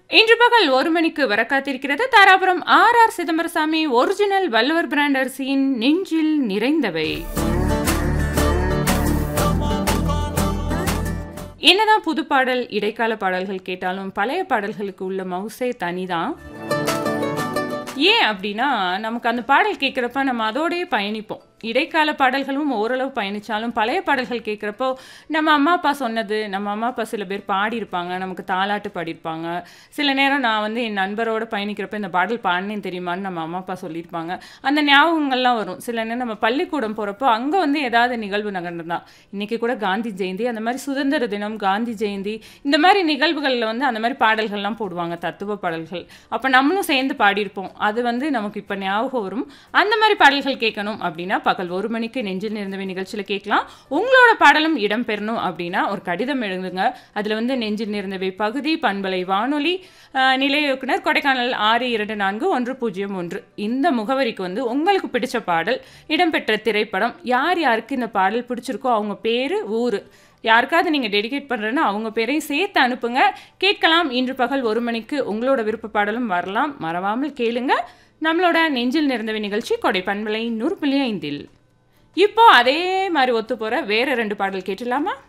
இன்று பகல் ஒரு மணிக்கு வர காத்திருக்கிறது தாராபுரம் ஆர் ஆர் சிதம்பரசாமி ஒரிஜினல் வள்ளுவர் பிராண்ட் அரிசியின் நெஞ்சில் நிறைந்தவை என்னதான் புது பாடல் இடைக்கால பாடல்கள் கேட்டாலும் பழைய பாடல்களுக்கு உள்ள மவுசே தனிதான் ஏன் அப்படின்னா நமக்கு அந்த பாடல் கேட்குறப்ப நம்ம அதோடயே பயணிப்போம் இடைக்கால பாடல்களும் ஓரளவு பயணித்தாலும் பழைய பாடல்கள் கேட்குறப்போ நம்ம அம்மா அப்பா சொன்னது நம்ம அம்மா அப்பா சில பேர் பாடியிருப்பாங்க நமக்கு தாலாட்டு பாடியிருப்பாங்க சில நேரம் நான் வந்து என் நண்பரோட பயணிக்கிறப்ப இந்த பாடல் பாடினேன் தெரியுமான்னு நம்ம அம்மா அப்பா சொல்லியிருப்பாங்க அந்த ஞாபகங்கள்லாம் வரும் சில நேரம் நம்ம பள்ளிக்கூடம் போகிறப்போ அங்கே வந்து ஏதாவது நிகழ்வு நகர்ந்ததான் இன்றைக்கி கூட காந்தி ஜெயந்தி அந்த மாதிரி சுதந்திர தினம் காந்தி ஜெயந்தி இந்த மாதிரி நிகழ்வுகளில் வந்து அந்த மாதிரி பாடல்கள்லாம் போடுவாங்க தத்துவ பாடல்கள் அப்போ நம்மளும் சேர்ந்து பாடியிருப்போம் அது வந்து நமக்கு இப்போ ஞாபகம் வரும் அந்த மாதிரி பாடல்கள் கேட்கணும் அப்படின்னா பகல் ஒரு மணிக்கு நெஞ்சில் நிறந்தவை நிகழ்ச்சியில் கேட்கலாம் உங்களோட பாடலும் இடம்பெறணும் அப்படின்னா ஒரு கடிதம் எழுதுங்க அதில் வந்து நெஞ்சில் நிறந்தவை பகுதி பண்பலை வானொலி ஆஹ், நிலைய இயக்குனர் கொடைக்கானல் ஆறு இரண்டு நான்கு ஒன்று பூஜ்ஜியம் ஒன்று இந்த முகவரிக்கு வந்து உங்களுக்கு பிடிச்ச பாடல் இடம்பெற்ற திரைப்படம் யார் யாருக்கு இந்த பாடல் பிடிச்சிருக்கோ அவங்க பேர் ஊர் யாருக்காவது நீங்கள் டெடிகேட் பண்ணுறேன்னா அவங்க பேரையும் சேர்த்து அனுப்புங்க கேட்கலாம் இன்று பகல் ஒரு மணிக்கு உங்களோட விருப்ப பாடலும் வரலாம் மறவாமல் கேளுங்க நம்மளோட நெஞ்சில் நிறந்தவை நிகழ்ச்சி கொடை பண்பலை நூறு புள்ளி ஐந்தில் இப்போ அதே மாதிரி ஒத்து போகிற வேற ரெண்டு பாடல் கேட்டுலாமா